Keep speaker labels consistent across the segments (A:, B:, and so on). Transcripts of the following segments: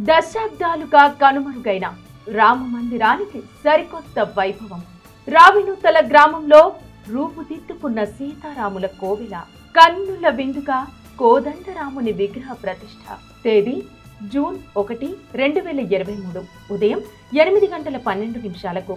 A: దశాబ్దాలుగా కనుమరుగైన రామ మందిరానికి సరికొత్త వైభవం రావినూతల గ్రామంలో రూపుదిద్దుకున్న సీతారాముల కోవిల కన్నుల విందుగా కోదండరాముని విగ్రహ ప్రతిష్ట తేదీ జూన్ ఒకటి రెండు వేల ఇరవై మూడు ఉదయం ఎనిమిది గంటల పన్నెండు నిమిషాలకు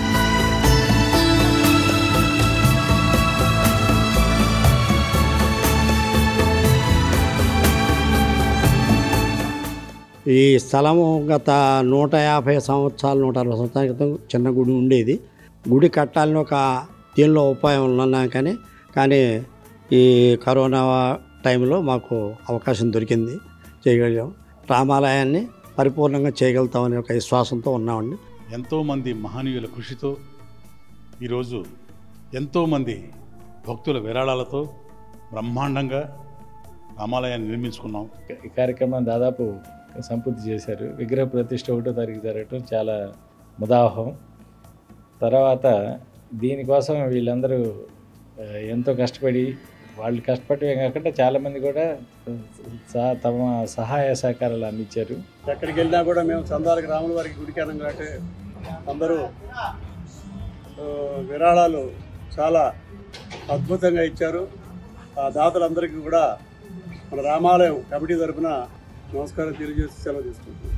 B: ఈ స్థలము గత నూట యాభై సంవత్సరాలు నూట అరవై సంవత్సరాల క్రితం చిన్న గుడి ఉండేది గుడి కట్టాలని ఒక దీనిలో ఉపాయం ఉన్నాం కానీ కానీ ఈ కరోనా టైంలో మాకు అవకాశం దొరికింది చేయగలిగాం రామాలయాన్ని పరిపూర్ణంగా చేయగలుగుతామనే ఒక విశ్వాసంతో ఉన్నామండి
C: ఎంతోమంది మహనీయుల కృషితో ఈరోజు ఎంతోమంది భక్తుల విరాళాలతో బ్రహ్మాండంగా రామాలయాన్ని నిర్మించుకున్నాం
D: ఈ కార్యక్రమం దాదాపు సంపూర్తి చేశారు విగ్రహ ప్రతిష్ట ఒకటో తారీఖు జరగటం చాలా ముదావహం తర్వాత దీనికోసం వీళ్ళందరూ ఆ, ఎంతో కష్టపడి వాళ్ళు కష్టపడమే కాకుండా చాలామంది కూడా సహ- తమ సహాయ సహకారాలు అందించారు
E: ఎక్కడికి వెళ్ళినా కూడా మేము చందాలకి రాముల వారికి గుడికి వెళ్ళం కాబట్టి అందరూ ఆ, విరాళాలు చాలా అద్భుతంగా ఇచ్చారు ఆ దాతలందరికీ కూడా మన రామాలయం కమిటీ తరఫున నమస్కారం తెలియజేసి సెలవు తీసుకుంటున్నాం